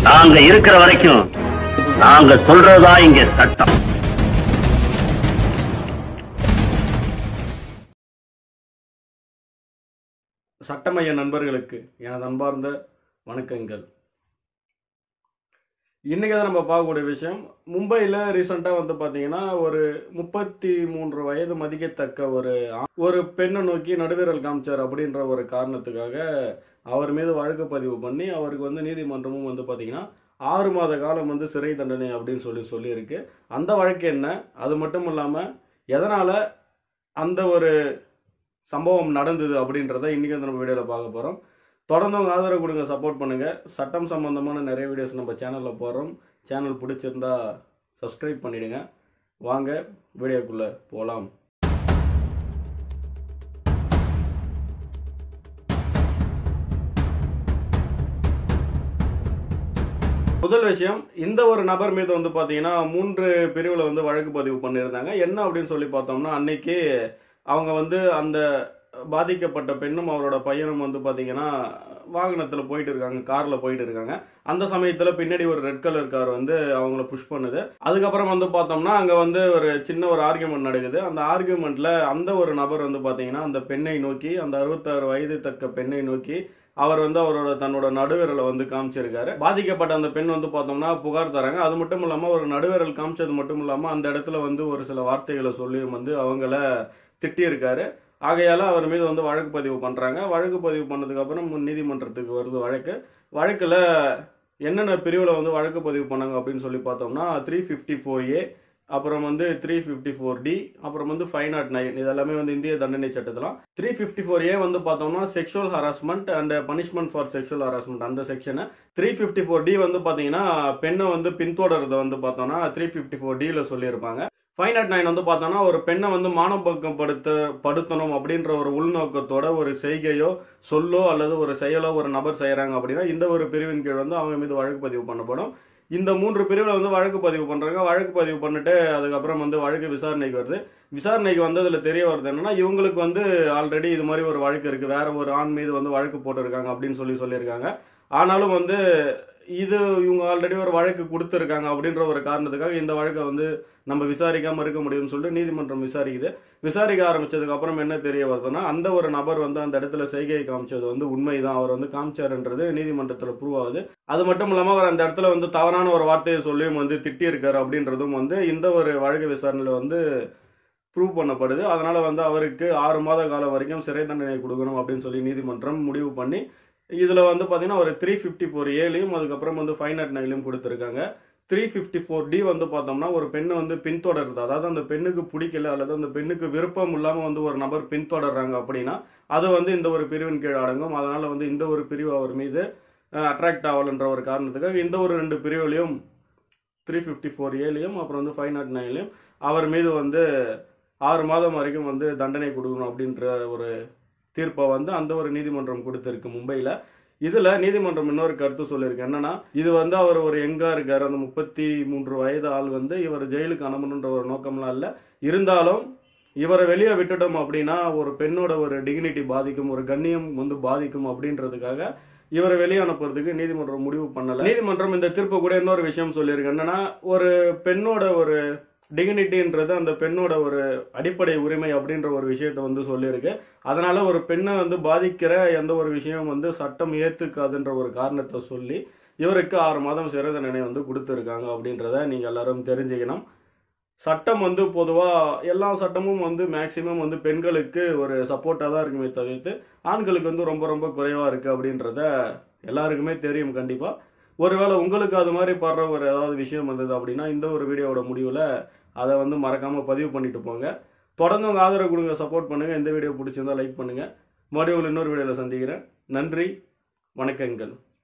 நாங்க இருக்கிற வரைக்கும் நாங்க சொல்றதா இங்க சட்டம் சட்டமைய நண்பர்களுக்கு எனது அன்பார்ந்த வணக்கங்கள் இன்னைக்கு தான் நம்ம பார்க்கக்கூடிய விஷயம் மும்பையில் ரீசெண்டாக வந்து பார்த்தீங்கன்னா ஒரு முப்பத்தி மூன்று வயது மதிக்கத்தக்க ஒரு ஆ- ஒரு பெண்ணை நோக்கி நடுவிரல் காமிச்சார் அப்படின்ற ஒரு காரணத்துக்காக அவர் மீது வழக்கு பதிவு பண்ணி அவருக்கு வந்து நீதிமன்றமும் வந்து பார்த்தீங்கன்னா ஆறு மாத காலம் வந்து சிறை தண்டனை அப்படின்னு சொல்லி சொல்லியிருக்கு அந்த வழக்கு என்ன அது மட்டும் இல்லாமல் எதனால் அந்த ஒரு சம்பவம் நடந்தது அப்படின்றத இன்னைக்கு வந்து நம்ம வீடியோவில் பார்க்க போகிறோம் தொடர்ந்து உங்க ஆதரவு கொடுங்க சப்போர்ட் பண்ணுங்க சட்டம் சம்பந்தமான நிறைய வீடியோஸ் நம்ம சேனலில் போடுறோம் சேனல் பிடிச்சிருந்தா சப்ஸ்கிரைப் பண்ணிடுங்க வாங்க வீடியோக்குள்ளே போகலாம் முதல் விஷயம் இந்த ஒரு நபர் மீது வந்து பார்த்தீங்கன்னா மூன்று பிரிவில் வந்து வழக்கு பதிவு பண்ணியிருந்தாங்க என்ன அப்படின்னு சொல்லி பார்த்தோம்னா அன்னைக்கு அவங்க வந்து அந்த பாதிக்கப்பட்ட பெண்ணும் அவரோட பையனும் வந்து பார்த்தீங்கன்னா வாகனத்தில் போயிட்டு இருக்காங்க காரில் போயிட்டு இருக்காங்க அந்த சமயத்தில் பின்னாடி ஒரு ரெட் கலர் கார் வந்து அவங்கள புஷ் பண்ணுது அதுக்கப்புறம் வந்து பார்த்தோம்னா அங்கே வந்து ஒரு சின்ன ஒரு ஆர்கியூமெண்ட் நடக்குது அந்த ஆர்கியூமெண்ட்டில் அந்த ஒரு நபர் வந்து பார்த்தீங்கன்னா அந்த பெண்ணை நோக்கி அந்த அறுபத்தாறு வயது தக்க பெண்ணை நோக்கி அவர் வந்து அவரோட தன்னோட நடுவிரலை வந்து காமிச்சிருக்காரு பாதிக்கப்பட்ட அந்த பெண் வந்து பார்த்தோம்னா புகார் தராங்க அது மட்டும் இல்லாமல் ஒரு நடுவிரல் காமிச்சது மட்டும் இல்லாமல் அந்த இடத்துல வந்து ஒரு சில வார்த்தைகளை சொல்லியும் வந்து அவங்கள திட்டியிருக்காரு ஆகையால அவர் மீது வந்து வழக்கு பதிவு பண்றாங்க வழக்கு பதிவு பண்ணதுக்கு அப்புறம் முன் நீதிமன்றத்துக்கு வருது வழக்கு வழக்குல என்னென்ன பிரிவில் வந்து வழக்கு பதிவு பண்ணாங்க அப்படின்னு சொல்லி பார்த்தோம்னா த்ரீ ஃபிஃப்டி ஃபோர் ஏ அப்புறம் வந்து த்ரீ ஃபிஃப்டி ஃபோர் டி அப்புறம் வந்து ஃபைவ் நாட் நைன் இதெல்லாமே வந்து இந்திய தண்டனை சட்டத்தில் த்ரீ ஃபிஃப்டி ஃபோர் ஏ வந்து பார்த்தோம்னா sexual harassment and punishment for sexual harassment அந்த section three fifty four D வந்து பார்த்தீங்கன்னா பெண்ணை வந்து பின்தொடர்றதை வந்து பார்த்தோம்னா த்ரீ ஃபிஃப்டி ஃபோர் டியில் சொல்லியிருப்பாங்க ஃபைவ் நாட் நைன் வந்து பார்த்தோம்னா ஒரு பெண்ணை வந்து மானபக்கம் படுத்த படுத்தணும் அப்படின்ற ஒரு உள்நோக்கத்தோட ஒரு செய்கையோ சொல்லோ அல்லது ஒரு செயலோ ஒரு நபர் செய்கிறாங்க அப்படின்னா இந்த ஒரு பிரிவின் கீழ் வந்து அவங்க மீது வழக்கு பதிவு பண்ணப்படும் இந்த மூன்று பிரிவில் வந்து வழக்கு பதிவு பண்ணுறாங்க வழக்கு பதிவு பண்ணிட்டு அதுக்கப்புறம் வந்து வழக்கு விசாரணைக்கு வருது விசாரணைக்கு வந்ததுல தெரிய வருது என்னன்னா இவங்களுக்கு வந்து ஆல்ரெடி இது மாதிரி ஒரு வழக்கு இருக்கு வேற ஒரு ஆண் மீது வந்து வழக்கு போட்டிருக்காங்க அப்படின்னு சொல்லி சொல்லியிருக்காங்க ஆனாலும் வந்து இது இவங்க ஆல்ரெடி ஒரு வழக்கு கொடுத்துருக்காங்க அப்படின்ற ஒரு காரணத்துக்காக இந்த வழக்கை வந்து நம்ம விசாரிக்காம இருக்க முடியும்னு சொல்லிட்டு நீதிமன்றம் விசாரிக்குது விசாரிக்க ஆரம்பிச்சதுக்கு அப்புறம் என்ன தெரிய வருதுன்னா அந்த ஒரு நபர் வந்து அந்த இடத்துல செய்கையை காமிச்சது வந்து உண்மைதான் அவர் வந்து காமிச்சாருன்றது நீதிமன்றத்தில் ப்ரூவ் ஆகுது அது மட்டும் இல்லாமல் அவர் அந்த இடத்துல வந்து தவறான ஒரு வார்த்தையை சொல்லியும் வந்து திட்டியிருக்காரு அப்படின்றதும் வந்து இந்த ஒரு வழக்கு விசாரணையில் வந்து ப்ரூவ் பண்ணப்படுது அதனால வந்து அவருக்கு ஆறு மாத காலம் வரைக்கும் சிறை தண்டனை கொடுக்கணும் அப்படின்னு சொல்லி நீதிமன்றம் முடிவு பண்ணி இதுல வந்து பாத்தீங்கன்னா ஒரு த்ரீ ஃபிஃப்டி ஃபோர் ஏலையும் அதுக்கப்புறம் வந்து ஃபைவ் நாட் நைன்லையும் கொடுத்துருக்காங்க த்ரீ ஃபிஃப்டி ஃபோர் டி வந்து பார்த்தோம்னா ஒரு பெண்ணை வந்து பின்தொடருது அதாவது அந்த பெண்ணுக்கு பிடிக்கல அல்லது அந்த பெண்ணுக்கு விருப்பம் இல்லாம வந்து ஒரு நபர் பின்தொடர்றாங்க அப்படின்னா அது வந்து இந்த ஒரு பிரிவின் கீழ் அடங்கும் அதனால வந்து இந்த ஒரு பிரிவு அவர் மீது அட்ராக்ட் ஆகலன்ற ஒரு காரணத்துக்காக இந்த ஒரு ரெண்டு பிரிவுலையும் த்ரீ ஃபிஃப்டி ஃபோர் ஏலையும் அப்புறம் வந்து ஃபைவ் நாட் நைன்லையும் அவர் மீது வந்து ஆறு மாதம் வரைக்கும் வந்து தண்டனை கொடுக்கணும் அப்படின்ற ஒரு தீர்ப்பை வந்து அந்த ஒரு நீதிமன்றம் கொடுத்திருக்கு மும்பையில் இதுல நீதிமன்றம் இன்னொரு கருத்து சொல்லியிருக்கு என்னன்னா இது வந்து அவர் ஒரு எங்கா இருக்காரு அந்த முப்பத்தி மூன்று வயது ஆள் வந்து இவர் ஜெயிலுக்கு அனுப்பணுன்ற ஒரு நோக்கம்லாம் இல்லை இருந்தாலும் இவரை வெளியே விட்டுட்டோம் அப்படின்னா ஒரு பெண்ணோட ஒரு டிக்னிட்டி பாதிக்கும் ஒரு கண்ணியம் வந்து பாதிக்கும் அப்படின்றதுக்காக இவரை வெளியே அனுப்புறதுக்கு நீதிமன்றம் முடிவு பண்ணல நீதிமன்றம் இந்த தீர்ப்பு கூட இன்னொரு விஷயம் சொல்லியிருக்கு என்னன்னா ஒரு பெண்ணோட ஒரு டிக்னிட்டின்றது அந்த பெண்ணோட ஒரு அடிப்படை உரிமை அப்படின்ற ஒரு விஷயத்த வந்து சொல்லியிருக்கு அதனால ஒரு பெண்ணை வந்து பாதிக்கிற எந்த ஒரு விஷயம் வந்து சட்டம் ஏத்துக்காதுன்ற ஒரு காரணத்தை சொல்லி இவருக்கு ஆறு மாதம் சிறை தண்டனை வந்து கொடுத்துருக்காங்க அப்படின்றத நீங்க எல்லாரும் தெரிஞ்சுக்கணும் சட்டம் வந்து பொதுவாக எல்லா சட்டமும் வந்து மேக்சிமம் வந்து பெண்களுக்கு ஒரு சப்போர்ட்டாக தான் இருக்குமே தவிர்த்து ஆண்களுக்கு வந்து ரொம்ப ரொம்ப குறைவாக இருக்குது அப்படின்றத எல்லாருக்குமே தெரியும் கண்டிப்பாக ஒருவேளை உங்களுக்கு அது மாதிரி படுற ஒரு ஏதாவது விஷயம் வந்தது அப்படின்னா இந்த ஒரு வீடியோவோட முடிவில் அதை வந்து மறக்காமல் பதிவு பண்ணிட்டு போங்க தொடர்ந்து உங்கள் ஆதரவு கொடுங்க சப்போர்ட் பண்ணுங்கள் இந்த வீடியோ பிடிச்சிருந்தா லைக் பண்ணுங்கள் மறுபடியும் உங்களை இன்னொரு வீடியோவில் சந்திக்கிறேன் நன்றி வணக்கங்கள்